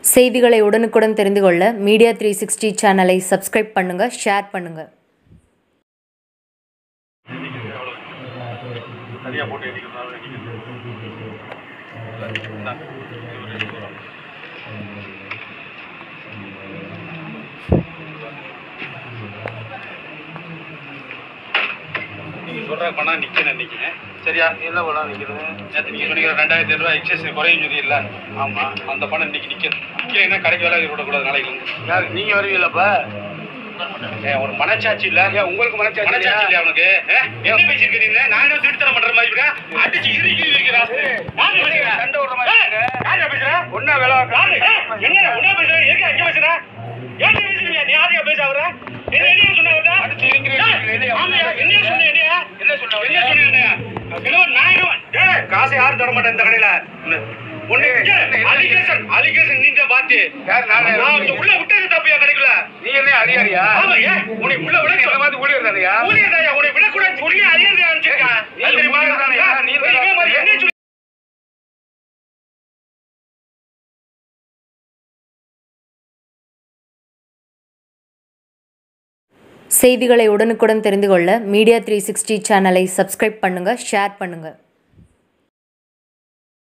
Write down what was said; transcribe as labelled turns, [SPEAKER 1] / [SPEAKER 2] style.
[SPEAKER 1] செய்திகளை உடனுக்குடன் தெரிந்து கொள்ள மீடியா த்ரீ சிக்ஸ்டி சேனலை சப்ஸ்கிரைப் பண்ணுங்கள் ஷேர் பண்ணுங்கள்
[SPEAKER 2] சரியா போட்டு எண்ணிக்கிறதுனால எண்ணிக்கிறது இந்தாங்க. நீங்க சொல்ற பணம் நிக்கணும் நிக்கீங்க சரியா என்ன பணம் நிக்கிறது நேற்று நீங்க சொன்னீங்க ரெண்டாயிரத்தி ரூபாய் எக்ஸஸ் குறையும் சொல்லி இல்ல ஆமா அந்த பணம் இன்னைக்கு நிக்கணும் நிக்கலைன்னா கடைக்கு வேலை விடக்கூடாது நாளைக்கு இருந்து
[SPEAKER 3] யார் நீங்க வருவீங்களப்பா
[SPEAKER 2] ஏய், ஒரு மனச்சாட்சி இல்ல
[SPEAKER 3] ஏன் உங்களுக்கு மனச்சாட்சி
[SPEAKER 2] மனச்சாட்சி இல்லையா அவனுக்கு ஏ? என்ன பேசிருக்க நீங்க நான் என்ன திருத்தரம் பண்ற மாதிரி இருக்கா அடிச்சு இரு இரு இருக்கிறா யாரு பேசுறா
[SPEAKER 3] சண்டை விடுற மாதிரி இருக்கு.
[SPEAKER 2] யாரு பேசுறா
[SPEAKER 3] ஒண்ணா வேலை
[SPEAKER 2] யாரு என்ன உன்ன பேசுற எங்க அங்க பேசுற ஏன் பேசுறீங்க நீ யாரையா பேச அவர என்ன என்ன சொன்னாங்க
[SPEAKER 3] அடிச்சு இருக்கிறீங்க. இல்லையா?
[SPEAKER 2] ஆமாயா என்ன சொன்ன என்னையா
[SPEAKER 3] என்ன சொன்ன?
[SPEAKER 2] என்ன சொன்ன என்னையா கிலோ நான் என்ன ஏய் காசு யாரும் தர மாட்டேன் இந்த கடையில ஒண்ணு அலிகேஷன் அலிகேஷன் நீங்க பாத்து
[SPEAKER 3] யார் நானே?
[SPEAKER 2] நான் வந்து உள்ள விட்டது தப்பியா கிடைக்கல
[SPEAKER 3] நீ என்ன அதிகாரியா
[SPEAKER 2] ஆமா ஏன் உன்னை உள்ள விட
[SPEAKER 3] இந்த மாதிரி ஊழியர் தானையா
[SPEAKER 2] ஊழியர்தாயா, உன்னை விடக்கூடாது சொல்லி அறியறதை அனுப்பிச்சிருக்கேன்.
[SPEAKER 3] நீ
[SPEAKER 2] அது தெரியுமா?
[SPEAKER 3] ஊழியர்தானையா? நீ
[SPEAKER 2] இதே மாதிரி என்னைய சொல்லி-
[SPEAKER 1] செய்திகளை உடனுக்குடன் தெரிந்து கொள்ள மீடியா த்ரீ சிக்ஸ்டி சேனலை சப்ஸ்கிரைப் பண்ணுங்கள் ஷேர் பண்ணுங்கள்